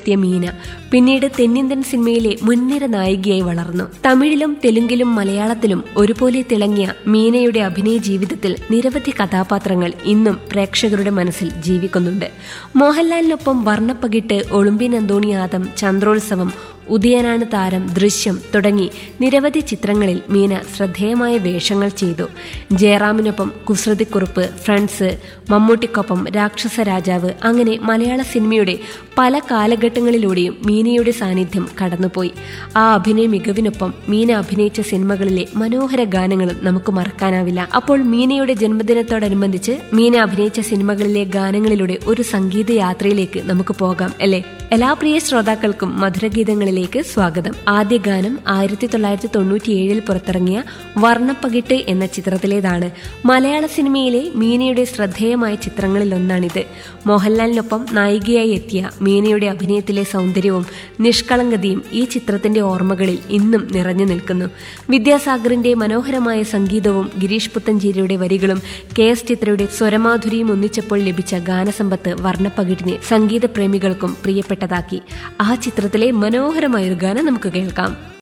വേഷത്തിലെത്തിയ മീന പിന്നീട് തെന്നിന്ത്യൻ സിനിമയിലെ മുൻനിര നായികയായി വളർന്നു തമിഴിലും തെലുങ്കിലും മലയാളത്തിലും ഒരുപോലെ തിളങ്ങിയ മീനയുടെ അഭിനയ ജീവിതത്തിൽ നിരവധി കഥാപാത്രങ്ങൾ ഇന്നും പ്രേക്ഷകരുടെ മനസ്സിൽ ജീവിക്കുന്നുണ്ട് മോഹൻലാലിനൊപ്പം വർണ്ണപ്പകിട്ട് ഒളിമ്പ്യൻ അന്തോണിയാദം ചന്ദ്രോത്സവം ഉദയനാണ് താരം ദൃശ്യം തുടങ്ങി നിരവധി ചിത്രങ്ങളിൽ മീന ശ്രദ്ധേയമായ വേഷങ്ങൾ ചെയ്തു ജയറാമിനൊപ്പം കുസൃതിക്കുറുപ്പ് ഫ്രണ്ട്സ് മമ്മൂട്ടിക്കൊപ്പം രാക്ഷസ രാജാവ് അങ്ങനെ മലയാള സിനിമയുടെ പല കാലഘട്ടങ്ങളിലൂടെയും മീനയുടെ സാന്നിധ്യം കടന്നുപോയി ആ അഭിനയ മികവിനൊപ്പം മീന അഭിനയിച്ച സിനിമകളിലെ മനോഹര ഗാനങ്ങളും നമുക്ക് മറക്കാനാവില്ല അപ്പോൾ മീനയുടെ ജന്മദിനത്തോടനുബന്ധിച്ച് മീന അഭിനയിച്ച സിനിമകളിലെ ഗാനങ്ങളിലൂടെ ഒരു സംഗീത യാത്രയിലേക്ക് നമുക്ക് പോകാം അല്ലേ എല്ലാ പ്രിയ ശ്രോതാക്കൾക്കും മധുരഗീതങ്ങളിലേക്ക് സ്വാഗതം ആദ്യ ഗാനം ആയിരത്തി തൊള്ളായിരത്തി തൊണ്ണൂറ്റിയേഴിൽ പുറത്തിറങ്ങിയ വർണ്ണപ്പകിട്ട് എന്ന ചിത്രത്തിലേതാണ് മലയാള സിനിമയിലെ മീനയുടെ ശ്രദ്ധേയമായ ചിത്രങ്ങളിലൊന്നാണിത് മോഹൻലാലിനൊപ്പം നായികയായി എത്തിയ മീനയുടെ അഭിനയത്തിലെ സൗന്ദര്യവും നിഷ്കളങ്കതയും ഈ ചിത്രത്തിന്റെ ഓർമ്മകളിൽ ഇന്നും നിറഞ്ഞു നിൽക്കുന്നു വിദ്യാസാഗറിന്റെ മനോഹരമായ സംഗീതവും ഗിരീഷ് പുത്തഞ്ചേരിയുടെ വരികളും കെ എസ് ചിത്രയുടെ സ്വരമാധുരിയും ഒന്നിച്ചപ്പോൾ ലഭിച്ച ഗാനസമ്പത്ത് വർണ്ണപ്പകിട്ടിനെ സംഗീത പ്രേമികൾക്കും പ്രിയപ്പെട്ടതാക്കി ആ ചിത്രത്തിലെ മനോഹരമായൊരു ഗാനം നമുക്ക് കേൾക്കാം